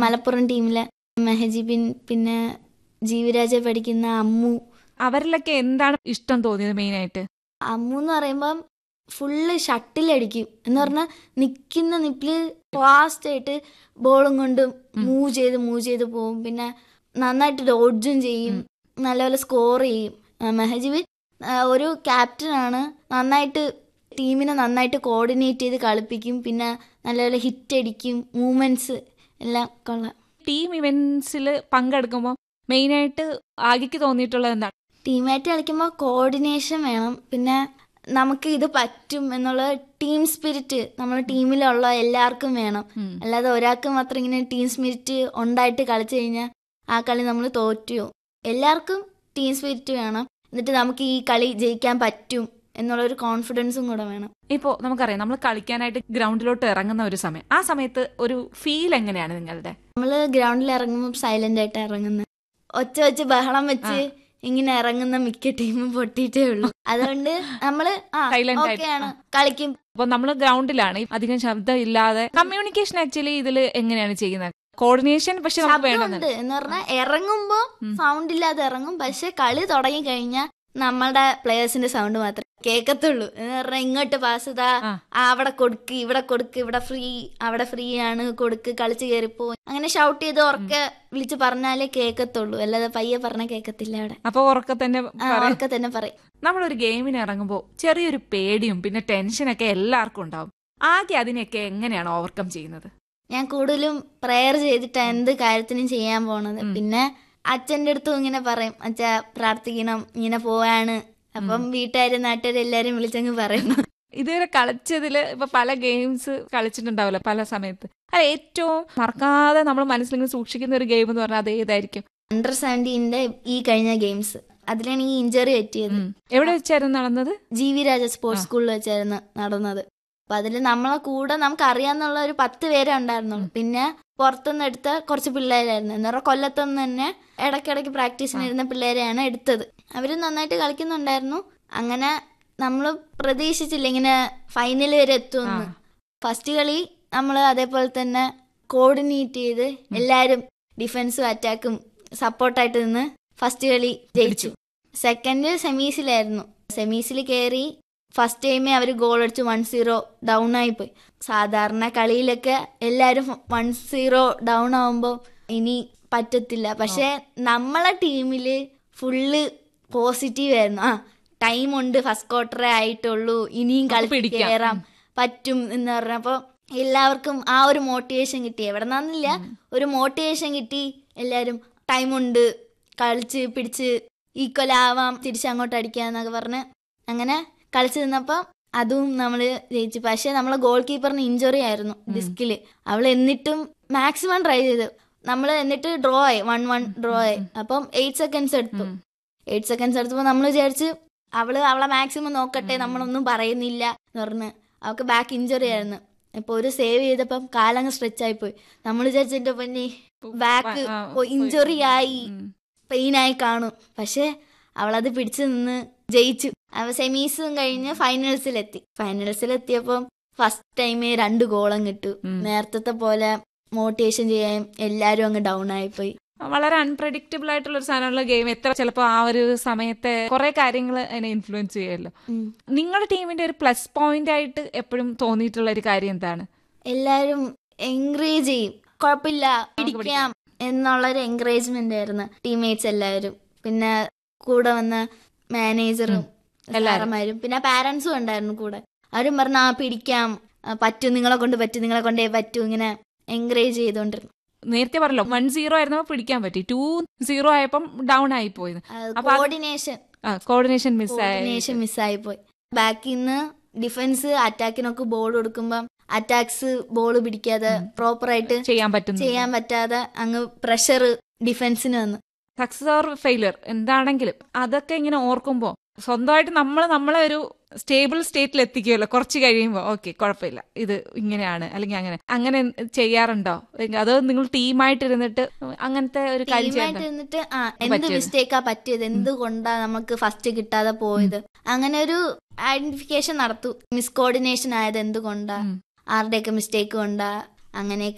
മലപ്പുറം ടീമിലെ മെഹജീബിൻ പിന്നെ ജീവിരാജ പഠിക്കുന്ന അമ്മു അവരിലൊക്കെ എന്താണ് ഇഷ്ടം തോന്നിയത് മെയിൻ ആയിട്ട് അമ്മു എന്ന് പറയുമ്പം ഫുള്ള് ഷട്ടിലടിക്കും എന്ന് പറഞ്ഞാൽ നിൽക്കുന്ന നിപ്പില് ഫാസ്റ്റ് ആയിട്ട് ബോളും കൊണ്ട് മൂവ് ചെയ്ത് മൂവ് ചെയ്ത് പോവും പിന്നെ നന്നായിട്ട് ഡോഡ്ജും ചെയ്യും നല്ലപോലെ സ്കോർ ചെയ്യും ആ, മെഹജീബ് ആ, ഒരു ക്യാപ്റ്റനാണ് നന്നായിട്ട് ടീമിനെ നന്നായിട്ട് കോർഡിനേറ്റ് ചെയ്ത് കളിപ്പിക്കും പിന്നെ നല്ലപോലെ ഹിറ്റ് അടിക്കും മൂവ്മെന്റ്സ് എല്ലാം കൊള്ളാം ടീം ഇവന്റ്സിൽ പങ്കെടുക്കുമ്പോൾ മെയിൻ ആയിട്ട് ആകിക്ക് തോന്നിയിട്ടുള്ളത് എന്താണ് ടീമായിട്ട് കളിക്കുമ്പോൾ കോർഡിനേഷൻ വേണം പിന്നെ നമുക്ക് ഇത് പറ്റും എന്നുള്ള ടീം സ്പിരിറ്റ് നമ്മുടെ ടീമിലുള്ള എല്ലാവർക്കും വേണം ഉം. അല്ലാതെ ഒരാൾക്ക് മാത്രം ഇങ്ങനെ ടീം സ്പിരിറ്റ് ഉണ്ടായിട്ട് കളിച്ചു കഴിഞ്ഞാൽ ആ കളി നമ്മൾ തോറ്റു പോകും. എല്ലാവർക്കും ടീം സ്പിരിറ്റ് വേണം എന്നിട്ട് നമുക്ക് ഈ കളി ജയിക്കാൻ പറ്റും എന്നുള്ള ഒരു കോൺഫിഡൻസും കൂടെ വേണം ഇപ്പോൾ നമുക്കറിയാം നമ്മൾ കളിക്കാനായിട്ട് ഗ്രൗണ്ടിലോട്ട് ഇറങ്ങുന്ന ഒരു സമയം ആ സമയത്ത് ഒരു ഫീൽ എങ്ങനെയാണ് നിങ്ങളുടെ നമ്മൾ ഗ്രൗണ്ടിൽ ഇറങ്ങുമ്പോൾ സൈലന്റ് ആയിട്ട് ഇറങ്ങുന്നത് ഒച്ച വെച്ച് ബഹളം വെച്ച് ഇങ്ങനെ ഇറങ്ങുന്ന മിക്ക ടീമും പൊട്ടിയിട്ടേ ഉള്ളൂ അതുകൊണ്ട് നമ്മള് ആ Silent ആയിട്ട്, ഓക്കെയാണ് കളിക്കും അപ്പോൾ നമ്മൾ ഗ്രൗണ്ടിലാണ് അധികം ശബ്ദം ഇല്ലാതെ കമ്മ്യൂണിക്കേഷൻ ആക്ച്വലി ഇതിൽ എങ്ങനെയാണ് ചെയ്യുന്നത് കോർഡിനേഷൻ പക്ഷെ നമുക്ക് വേണമെന്ന് ശബ്ദമുണ്ട് എന്ന് പറഞ്ഞാൽ ഇറങ്ങുമ്പോ സൗണ്ട് ഇല്ലാതെ ഇറങ്ങും പക്ഷെ കളി തുടങ്ങി കഴിഞ്ഞാൽ നമ്മളുടെ പ്ലേയേഴ്സിന്റെ സൗണ്ട് മാത്രമേ കേൾക്കത്തുള്ളൂ എന്ന് പറഞ്ഞാൽ ഇങ്ങോട്ട് പാസ് ഇതാ ആ. ആ, അവിടെ കൊടുക്ക് ഇവിടെ കൊടുക്ക് ഇവിടെ ഫ്രീ അവിടെ ഫ്രീ ആണ് കൊടുക്ക് കളിച്ച് കയറിപ്പോ അങ്ങനെ ഷൗട്ട് ചെയ്ത് ഉറക്കെ വിളിച്ച് പറഞ്ഞാലേ കേൾക്കത്തുള്ളൂ അല്ലാതെ പയ്യെ പറഞ്ഞാൽ കേൾക്കത്തില്ല അവിടെ അപ്പോൾ ഉറക്കെ തന്നെ ആ, പറയാം ഉറക്കെ തന്നെ പറയും നമ്മളൊരു ഗെയിമിന് ഇറങ്ങുമ്പോൾ ചെറിയൊരു പേടിയും പിന്നെ ടെൻഷനൊക്കെ എല്ലാവർക്കും ഉണ്ടാവും ആകെ അതിനെയൊക്കെ എങ്ങനെയാണ് ഓവർകം ചെയ്യുന്നത് ഞാൻ കൂടുതലും പ്രെയർ ചെയ്തിട്ട് എന്ത് കാര്യത്തിനും ചെയ്യാൻ പോണത് പിന്നെ അച്ഛൻ്റെ അടുത്തും ഇങ്ങനെ പറയും അച്ഛ പ്രാർത്ഥിക്കണം ഇങ്ങനെ പോവാണ് അപ്പം വീട്ടുകാരും നാട്ടുകാരും എല്ലാരും വിളിച്ചങ്ങ് പറയുന്നു ഇതുവരെ കളിച്ചതിൽ ഇപ്പൊ പല ഗെയിംസ് കളിച്ചിട്ടുണ്ടാവില്ല പല സമയത്ത് അല്ല ഏറ്റവും മറക്കാതെ നമ്മൾ മനസ്സിലിങ്ങനെ സൂക്ഷിക്കുന്ന ഒരു ഗെയിം എന്ന് പറഞ്ഞാൽ അത് ഏതായിരിക്കും അണ്ടർ സെവൻറ്റീൻ്റെ ഈ കഴിഞ്ഞ ഗെയിംസ് അതിലാണ് ഈ ഇഞ്ചറി പറ്റിയത് ഉം. എവിടെ വെച്ചായിരുന്നു നടന്നത് ജി വി രാജ സ്പോർട്സ് സ്കൂളിൽ വെച്ചായിരുന്നു നടന്നത് അപ്പൊ അതിൽ നമ്മളെ കൂടെ നമുക്ക് അറിയാന്നുള്ള ഒരു പത്ത് പേരെ ഉണ്ടായിരുന്നുള്ളൂ പിന്നെ പുറത്തുനിന്ന് എടുത്ത കുറച്ച് പിള്ളേരായിരുന്നു എന്ന് പറഞ്ഞാൽ കൊല്ലത്തുനിന്ന് തന്നെ ഇടയ്ക്കിടയ്ക്ക് പ്രാക്ടീസിന് ഇരുന്ന പിള്ളേരെയാണ് എടുത്തത് അവര് നന്നായിട്ട് കളിക്കുന്നുണ്ടായിരുന്നു അങ്ങനെ നമ്മൾ പ്രതീക്ഷിച്ചില്ല ഇങ്ങനെ ഫൈനൽ വരെ എത്തുമെന്ന് ഫസ്റ്റ് കളി നമ്മൾ അതേപോലെ തന്നെ കോർഡിനേറ്റ് ചെയ്ത് എല്ലാവരും ഡിഫൻസും അറ്റാക്കും സപ്പോർട്ടായിട്ട് നിന്ന് ഫസ്റ്റ് കളി ജയിച്ചു സെക്കൻഡ് സെമീസിലായിരുന്നു സെമീസിൽ കയറി ഫസ്റ്റ് ടൈമേ അവർ ഗോൾ അടിച്ച് വൺ സീറോ ഡൗൺ ആയിപ്പോയി സാധാരണ കളിയിലൊക്കെ എല്ലാവരും വൺ സീറോ ഡൗൺ ആവുമ്പോൾ ഇനി പറ്റത്തില്ല പക്ഷെ നമ്മളെ ടീമില് ഫുള്ള് പോസിറ്റീവ് ആയിരുന്നു ആ ടൈം ഉണ്ട് ഫസ്റ്റ് ക്വാർട്ടറേ ആയിട്ടുള്ളൂ ഇനിയും കളി പിടിക്കാം. കയറാം പറ്റും എന്ന് പറഞ്ഞപ്പോ എല്ലാവർക്കും ആ ഒരു മോട്ടിവേഷൻ കിട്ടി എവിടെ നിന്നില്ല ഒരു മോട്ടിവേഷൻ കിട്ടി എല്ലാവരും ടൈമുണ്ട് കളിച്ച് പിടിച്ച് ഈക്വൽ ആവാം തിരിച്ചങ്ങോട്ട് അടിക്കാന്നൊക്കെ പറഞ്ഞ് അങ്ങനെ കളിച്ച് നിന്നപ്പോൾ അതും നമ്മൾ ജയിച്ചു പക്ഷേ നമ്മളെ ഗോൾ കീപ്പറിന് ഇഞ്ചുറി ആയിരുന്നു ഡിസ്കില് അവൾ എന്നിട്ടും മാക്സിമം ട്രൈ ചെയ്തു നമ്മൾ എന്നിട്ട് ഡ്രോ ആയി വൺ വൺ ഡ്രോ ആയി അപ്പം എയ്റ്റ് സെക്കൻഡ്സ് എടുത്തു എയ്റ്റ് സെക്കൻഡ്സ് എടുത്തപ്പോൾ നമ്മൾ വിചാരിച്ച് അവള് അവളെ മാക്സിമം നോക്കട്ടെ നമ്മളൊന്നും പറയുന്നില്ല എന്ന് പറഞ്ഞ് അവൾക്ക് ബാക്ക് ഇഞ്ചുറി ആയിരുന്നു ഇപ്പൊ ഒരു സേവ് ചെയ്തപ്പം കാലങ്ങ് സ്ട്രെച്ച് ആയി പോയി നമ്മൾ വിചാരിച്ചെന്റെ പൊന്നി ബാക്ക് ആ, ഇഞ്ചുറി ആയി ഉം. പെയിൻ ആയി കാണും പക്ഷെ അവളത് പിടിച്ചു നിന്ന് ജയിച്ചു അവ സെമീസും കഴിഞ്ഞ് ഫൈനൽസിലെത്തി ഫൈനൽസിലെത്തിയപ്പം ഫസ്റ്റ് ടൈമേ രണ്ട് ഗോളം കിട്ടു നേരത്തെ പോലെ മോട്ടിവേഷൻ ചെയ്യാൻ എല്ലാരും അങ്ങ് ഡൗൺ ആയിപ്പോയി വളരെ അൺപ്രഡിക്റ്റബിൾ ആയിട്ടുള്ള ഒരു സാധനമുള്ള ഗെയിം എത്ര ചിലപ്പോൾ ആ ഒരു സമയത്തെ കുറെ കാര്യങ്ങൾ അതിനെ ഇൻഫ്ലുവൻസ് ചെയ്യുമല്ലോ ഉം. നിങ്ങളുടെ ടീമിന്റെ ഒരു പ്ലസ് പോയിന്റ് ആയിട്ട് എപ്പോഴും തോന്നിയിട്ടുള്ള ഒരു കാര്യം എന്താണ് എല്ലാരും എൻകറേജ് ചെയ്യും കുഴപ്പമില്ല പിടിക്കാം എന്നുള്ളൊരു എൻകറേജ്മെന്റ് ആയിരുന്നു ടീംമേറ്റ്സ് എല്ലാവരും പിന്നെ കൂടെ വന്ന മാനേജറും സാറന്മാരും പിന്നെ പാരന്റ്സും ഉണ്ടായിരുന്നു കൂടെ അവരും പറഞ്ഞു ആ പിടിക്കാം ആ, പറ്റും നിങ്ങളെ കൊണ്ട് പറ്റും നിങ്ങളെ കൊണ്ടേ പറ്റൂ ഇങ്ങനെ എൻകറേജ് ചെയ്തോണ്ടിരുന്നു നേരത്തെ പറഞ്ഞല്ലോ വൺ സീറോ ആയിരുന്നപ്പോൾ പിടിക്കാൻ പറ്റി ടു സീറോ ആയപ്പം ഡൗൺ ആയി പോയത് അപ്പൊ അത് കോർഡിനേഷൻ കോർഡിനേഷൻ മിസ്സായി കോർഡിനേഷൻ മിസ്സായി പോയി ബാക്കിൽ നിന്ന് ഡിഫൻസ് അറ്റാക്കിനൊക്കെ ബോൾ കൊടുക്കുമ്പം അറ്റാക്സ് ബോൾ പിടിക്കാതെ പ്രോപ്പർ ആയിട്ട് ചെയ്യാൻ പറ്റുന്നു ചെയ്യാൻ പറ്റാതെ അങ്ങ് പ്രഷർ ഡിഫൻസിന് വന്നു സക്സസ് ഓർ ഫെയിലിയർ എന്താണെങ്കിലും അതൊക്കെ ഇങ്ങനെ ഓർക്കുമ്പോൾ സ്വന്തമായിട്ട് നമ്മൾ നമ്മളെ ഒരു സ്റ്റേബിൾ സ്റ്റേറ്റിൽ എത്തിക്കുമല്ലോ കുറച്ച് കഴിയുമ്പോൾ ഓക്കെ കുഴപ്പമില്ല ഇത് ഇങ്ങനെയാണ് അല്ലെങ്കിൽ അങ്ങനെ അങ്ങനെ ചെയ്യാറുണ്ടോ അതോ നിങ്ങൾ ടീമായിട്ട് ഇരുന്നിട്ട് അങ്ങനത്തെ ഒരു കാര്യം ടീമായിട്ട് ചെയ്യാൻ ഇരുന്നിട്ട് ആ എന്ത് മിസ്റ്റേക്കാ പറ്റിയത് എന്തുകൊണ്ടാ നമുക്ക് ഫസ്റ്റ് കിട്ടാതെ പോയത് അങ്ങനെ ഒരു ഐഡന്റിഫിക്കേഷൻ നടത്തു മിസ്കോർഡിനേഷൻ ആയത് എന്തുകൊണ്ടാ ആരുടെയൊക്കെ മിസ്റ്റേക്ക് കൊണ്ടാ അങ്ങനെയൊക്കെ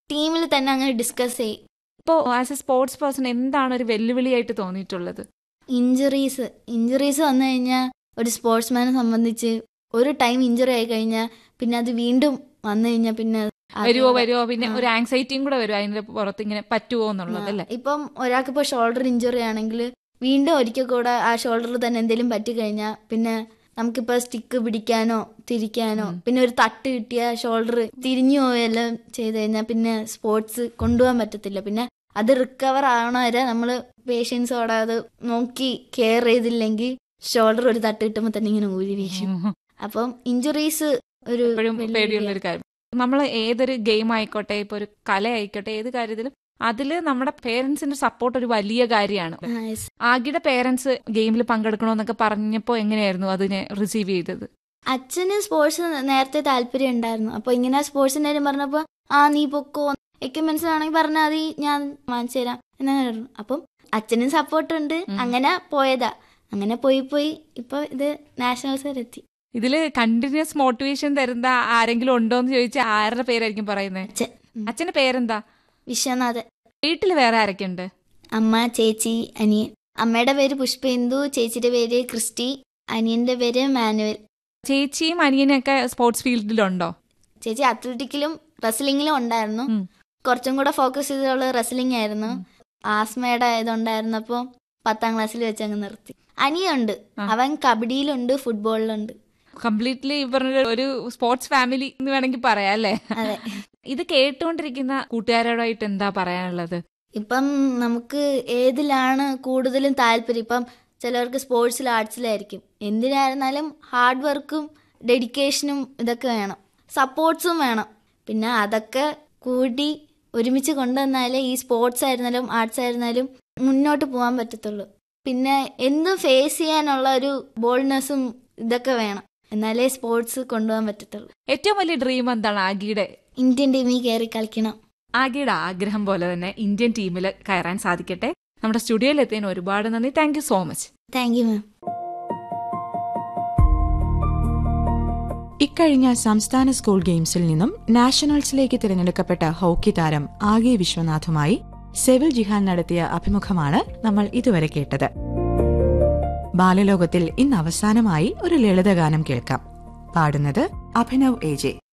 ടീമിൽ തന്നെ അങ്ങനെ ഡിസ്കസ് ചെയ്യും ഇപ്പോൾ ആസ് എ സ്പോർട്സ് പേഴ്സൺ എന്താണ് ഒരു വെല്ലുവിളിയായിട്ട് തോന്നിയിട്ടുള്ളത് ഇഞ്ചുറീസ് ഇഞ്ചുറീസ് വന്നു കഴിഞ്ഞാൽ ഒരു സ്പോർട്സ്മാനെ സംബന്ധിച്ച് ഒരു ടൈം ഇഞ്ചുറി ആയി കഴിഞ്ഞാൽ പിന്നെ അത് വീണ്ടും വന്നു കഴിഞ്ഞാൽ പിന്നെ അത് വരുവോ വരുവോ പിന്നെ ആ. ഒരു ആങ്സൈറ്റിയും കൂടെ വരും അതിന്റെ പുറത്ത് ഇങ്ങനെ പറ്റുമോ എന്നുള്ളത് അല്ലേ ഇപ്പം ഒരാൾക്ക് ഇപ്പോൾ ഷോൾഡർ ഇഞ്ചുറി ആണെങ്കിൽ വീണ്ടും ഒരിക്കൽ കൂടെ ആ ഷോൾഡറിൽ തന്നെ എന്തെങ്കിലും പറ്റിക്കഴിഞ്ഞാൽ പിന്നെ നമുക്കിപ്പോൾ സ്റ്റിക്ക് പിടിക്കാനോ തിരിക്കാനോ പിന്നെ ഒരു തട്ട് കിട്ടിയ ഷോൾഡർ തിരിഞ്ഞു പോയെല്ലാം ചെയ്ത് കഴിഞ്ഞാൽ പിന്നെ സ്പോർട്സ് കൊണ്ടുപോകാൻ പറ്റത്തില്ല പിന്നെ അത് റിക്കവർ ആവണ വരെ നമ്മൾ പേഷ്യൻസോടെ അത് നോക്കി കെയർ ചെയ്തില്ലെങ്കിൽ ഷോൾഡർ ഒരു തട്ട് കിട്ടുമ്പോൾ തന്നെ ഇങ്ങനെ ഊരി വീശും അപ്പം ഇഞ്ചുറീസ് ഒരു എപ്പോഴും വലിയ പേടിയുള്ള ഒരു കാര്യം നമ്മൾ ഏതൊരു ഗെയിം ആയിക്കോട്ടെ ഇപ്പൊ ഒരു കല ആയിക്കോട്ടെ ഏത് കാര്യത്തിലും അതില് നമ്മുടെ പേരൻസിന്റെ സപ്പോർട്ട് ഒരു വലിയ കാര്യമാണ് ആ, yes. ആകിയുടെ പേരൻസ് ഗെയിമിൽ പങ്കെടുക്കണമെന്നൊക്കെ പറഞ്ഞപ്പോ എങ്ങനെയായിരുന്നു അതിനെ റിസീവ് ചെയ്തത് അച്ഛന് സ്പോർട്സ് നേരത്തെ താല്പര്യം ഉണ്ടായിരുന്നു അപ്പൊ ഇങ്ങനെ സ്പോർട്സിന്റെ കാര്യം പറഞ്ഞപ്പോ ആ നീ പൊക്കോ എക്യുപ്മെന്റ്സ് ആണെങ്കിൽ പറഞ്ഞാൽ മതി ഞാൻ വാങ്ങിച്ചു തരാം എന്നങ്ങനെ പറഞ്ഞു അപ്പം അച്ഛനും സപ്പോർട്ട് ഉണ്ട് ഉം. അങ്ങനെ പോയതാ അങ്ങനെ പോയി പോയി ഇപ്പൊ ഇത് നാഷണൽസ് വരെ എത്തി ഇതില് കണ്ടിന്യൂസ് മോട്ടിവേഷൻ തരുന്ന ആരെങ്കിലും ഉണ്ടോ എന്ന് ചോദിച്ചാൽ ആരുടെ പേരായിരിക്കും പറയുന്നത് അച്ഛൻ ഉം. അച്ഛന്റെ പേരെന്താ വിശ്വനാഥൻ വീട്ടിൽ വേറെ ആരൊക്കെ ഉണ്ട് അമ്മ ചേച്ചി അനിയൻ അമ്മയുടെ പേര് പുഷ്പേന്ദു ചേച്ചിയുടെ പേര് ക്രിസ്റ്റി അനിയന്റെ പേര് മാനുവൽ ചേച്ചിയും അനിയനും ഒക്കെ സ്പോർട്സ് ഫീൽഡിലുണ്ടോ ചേച്ചി അത്ലറ്റിക്കിലും റെസ്ലിംഗിലും ഉണ്ടായിരുന്നു ഉം. കുറച്ചും കൂടെ ഫോക്കസ് ചെയ്തുള്ള റെസ്ലിംഗ് ആയിരുന്നു ആസ്മയുടെ ഇതുണ്ടായിരുന്നപ്പോ പത്താം ക്ലാസ്സിൽ വെച്ച് അങ്ങ് നിർത്തി അനിയുണ്ട് ആ. അവൻ കബഡിയിലുണ്ട് ഫുട്ബോളിലുണ്ട് കംപ്ലീറ്റ്ലി ഈ പറഞ്ഞ ഒരു സ്പോർട്സ് ഫാമിലി എന്ന് വേണമെങ്കിൽ പറയാം അല്ലേ അതെ ഇത് കേട്ടുകൊണ്ടിരിക്കുന്ന കൂട്ടുകാരോടായിട്ട് എന്താ പറയാനുള്ളത് ഇപ്പം നമുക്ക് ഏതിലാണ് കൂടുതലും താല്പര്യം ഇപ്പം ചിലവർക്ക് സ്പോർട്സിലും ആർട്സിലായിരിക്കും എന്തിനായിരുന്നാലും ഹാർഡ് വർക്കും ഡെഡിക്കേഷനും ഇതൊക്കെ വേണം സപ്പോർട്ട്സും വേണം പിന്നെ അതൊക്കെ കൂടി ഒരുമിച്ച് കൊണ്ടുവന്നാലേ ഈ സ്പോർട്സ് ആയിരുന്നാലും ആർട്സ് ആയിരുന്നാലും മുന്നോട്ട് പോകാൻ പറ്റത്തുള്ളൂ പിന്നെ എന്തും ഫേസ് ചെയ്യാനുള്ള ഒരു ബോൾഡ്നെസ്സും ഇതൊക്കെ വേണം എന്നാലേ സ്പോർട്സ് കൊണ്ടുപോകാൻ പറ്റത്തുള്ളൂ ഏറ്റവും വലിയ ഡ്രീം എന്താണ് ആഗിയുടെ ഇന്ത്യൻ ടീമിൽ കയറി കളിക്കണം ആഗിയുടെ ആഗ്രഹം പോലെ തന്നെ ഇന്ത്യൻ ടീമിൽ കയറാൻ സാധിക്കട്ടെ നമ്മുടെ സ്റ്റുഡിയോയിൽ എത്തിയതിന് ഒരുപാട് നന്ദി thank so much thank you ma'am ഇക്കഴിഞ്ഞ സംസ്ഥാന സ്കൂൾ ഗെയിംസിൽ നിന്നും നാഷണൽസിലേക്ക് തിരഞ്ഞെടുക്കപ്പെട്ട ഹോക്കി താരം ആകെ വിശ്വനാഥുമായി സെവിൽ ജിഹാൻ നടത്തിയ അഭിമുഖമാണ് നമ്മൾ ഇതുവരെ കേട്ടത് ബാലലോകത്തിൽ ഇന്ന് അവസാനമായി ഒരു ലളിതഗാനം കേൾക്കാം പാടുന്നത് അഭിനവ് എ ജെ